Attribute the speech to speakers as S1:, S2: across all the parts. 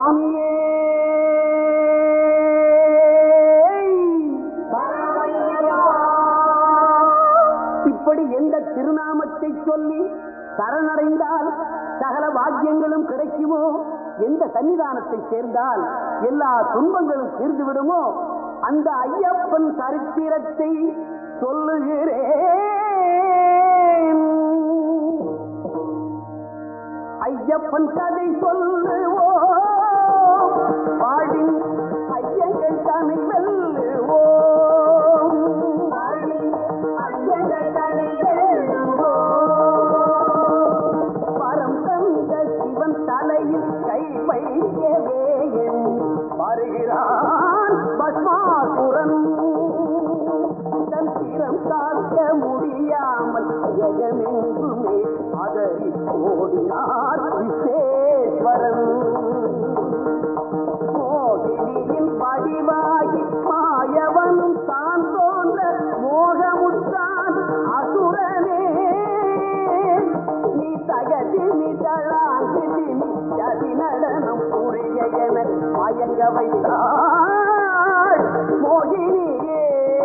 S1: சுவாமியே இப்படி எந்த திருநாமத்தை சொல்லி சரணடைந்தால் சகல பாக்கியங்களும் கிடைக்குமோ எந்த சன்னிதானத்தை சேர்ந்தால் எல்லா துன்பங்களும் தீர்ந்து விடுமோ அந்த ஐயப்பன் சரித்திரத்தை சொல்லுகிறேன் ஐயப்பன் கதை சொல்லுவோம் வாழின் ஐயங்கள் தனை வெல்லுவோம் வாழின் ஐயங்கள் தனை வெல்லுவோம் பரம் தந்த சிவன் தலையில் கை வைக்கவே என் வருகிறான் பஸ்மாசுரன் தன் திறம் காக்க முடியாமல் ஜெகமெங்குமே அதறி ஓடினார் விசேஸ்வரன் மோகினியின் படிவாகி மாயவனும் தான் தோன்ற மோகமுற்றான் அசுரனே நீ தகதி நீ தளாங்கி திமி ஜதி நடனம் புரிய என மயங்க வைத்தாள் மோகினியே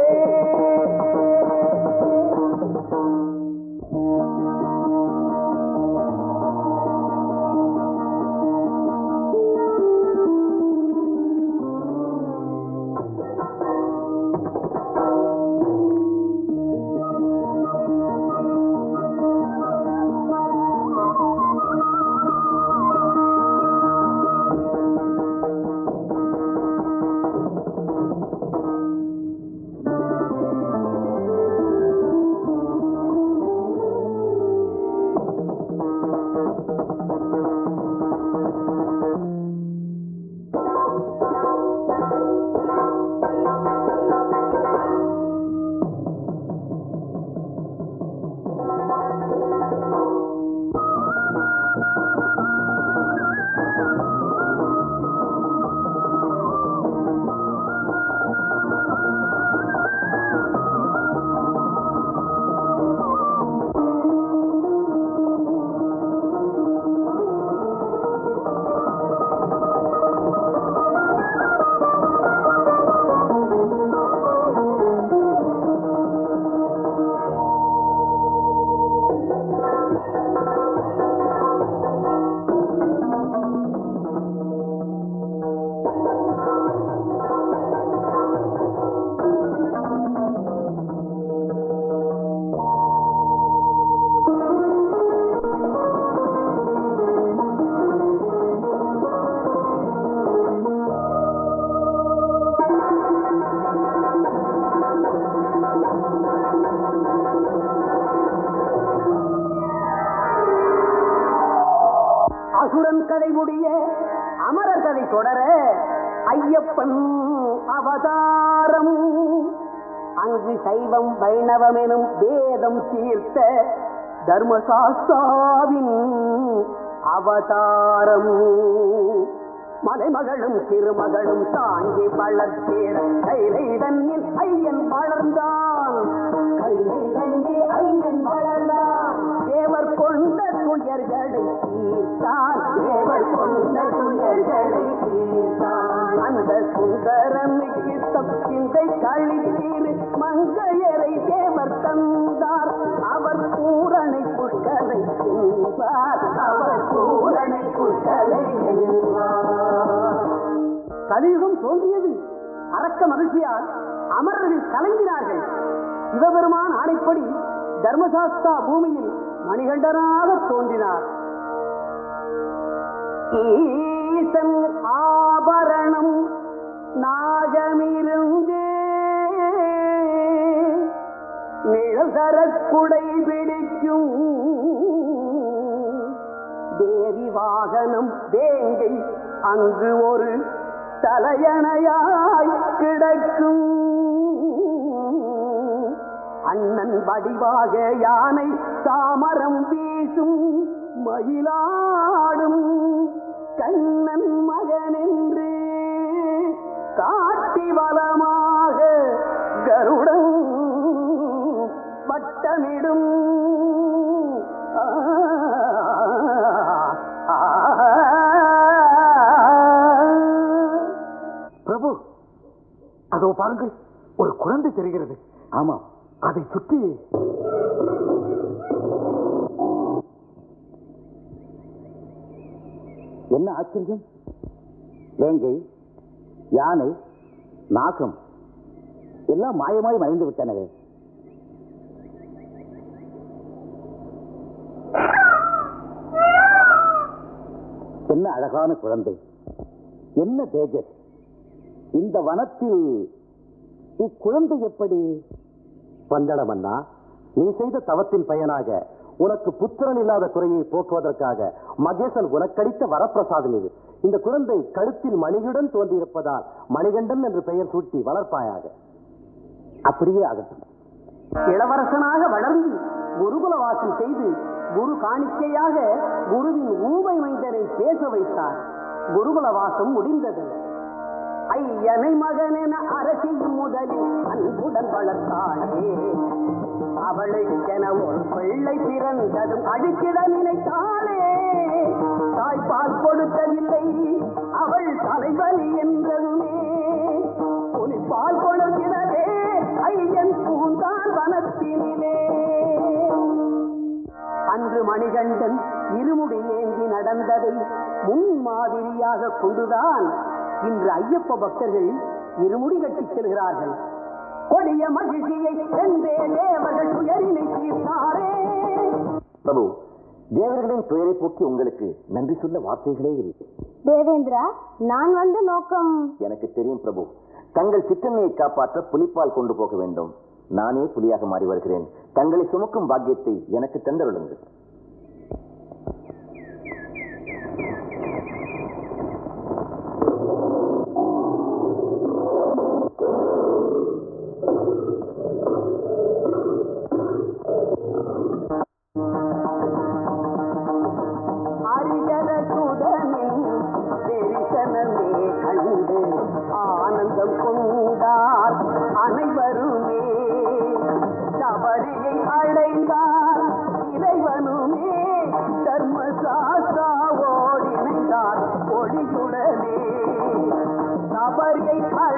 S1: அசுரன் கதை முடிய அமரர் கதை தொடர ஐயப்பன் அவதாரம் அங்கு சைவம் வைணவம் எனும் வேதம் தீர்த்த தர்மசாஸ்தாவின் அவதாரம் மலைமகளும் திருமகளும் தாங்கி வளர்த்தேட கைலை தன்னில் ஐயன் வளர்ந்தான் கைலை தன்னில் ஐயன் வளர்ந்தான் தேவர் கொண்ட துயர்களை தீர்த்தான் தேவர் கொண்ட துயர்களை தீர்த்தான் அந்த சுந்தரனுக்கு தப்பிந்தை கழித்தீர் மங்கையரை தேவர் தந்தார் அவர் பூரணை புஷ்கலை என்பார் அவர் பூரணை புஷ்கலை என்பார் கலியுகம் தோன்றியது அரக்க மகிழ்ச்சியால் அமரர்கள் கலங்கினார்கள் சிவபெருமான் ஆணைப்படி தர்மசாஸ்தா பூமியில் மணிகண்டனாக தோன்றினார் ஈசன் ஆபரணம் நாகமிருந்தே நிழதரக்குடை பிடிக்கும் தேவி வாகனம் வேங்கை அங்கு ஒரு தலையணையாய் கிடக்கும் அண்ணன் வடிவாக யானை தாமரம் வீசும் மயிலாடும் கண்ணன் மகனென்று காட்டி வளமாக கருடன் வட்டமிடும் ஆ, ஆ, ஆ,
S2: அதோ பாருங்கள் ஒரு குழந்தை தெரிகிறது
S1: ஆமா
S2: அதை சுற்றி
S1: என்ன ஆச்சரியம் வேங்கை யானை நாகம் எல்லாம் மாயமாய் மறைந்து விட்டனவே என்ன அழகான குழந்தை என்ன தேஜஸ் இந்த வனத்தில் இக்குழந்தை எப்படி பந்தளமன்னா நீ செய்த தவத்தின் பயனாக உனக்கு புத்திரன் இல்லாத குறையை போக்குவதற்காக மகேசன் உனக்களித்த வரப்பிரசாதம் இது இந்த குழந்தை கழுத்தில் மணியுடன் தோன்றியிருப்பதால் மணிகண்டன் என்று பெயர் சூட்டி வளர்ப்பாயாக அப்படியே ஆகட்டும் இளவரசனாக வளர்ந்து குருகுல வாசம் செய்து குரு காணிக்கையாக குருவின் ஊமை மைந்தரை பேச வைத்தார் குருகுல வாசம் முடிந்தது ஐயனை மகனென அரசியும் முதலில் அன்புடன் வளர்த்தாளே அவளுக்கென ஒரு பிள்ளை பிறந்ததும் அழித்திட நினைத்தாளே தாய்ப்பால் கொடுத்ததில்லை அவள் தலைவலி என்றதுமே புலிப்பால் கொடுக்கிறதே ஐயன் பூந்தான் வனத்தினிலே அன்று மணிகண்டன் இருமுடி ஏந்தி நடந்ததை முன்மாதிரியாக கொண்டுதான் இன்று ஐயப்ப பக்தர்கள் இருமுடி கட்டிச் செல்கிறார்கள் கொடிய மகிழ்ச்சியை வென்றே தேவர்கள் துயரினை தீர்த்தாரே பிரபு தேவர்களின் துயரை போக்கி உங்களுக்கு நன்றி சொல்ல வார்த்தைகளே இல்லை
S3: தேவேந்திரா நான் வந்த நோக்கம்
S1: எனக்கு தெரியும் பிரபு தங்கள் சிற்றன்னையை காப்பாற்ற புலிப்பால் கொண்டு போக வேண்டும் நானே புலியாக மாறி வருகிறேன் தங்களை சுமக்கும் பாக்கியத்தை எனக்கு தந்தருளுங்கள் அரிகர சுதனின் தரிசனமே கண்டு ஆனந்தம் கொண்டார் அனைவருமே சபரியை அடைந்தார் இறைவனுமே தர்மசாஸ்திராவோடு இணைந்தார் ஒளியுடனே சபரியை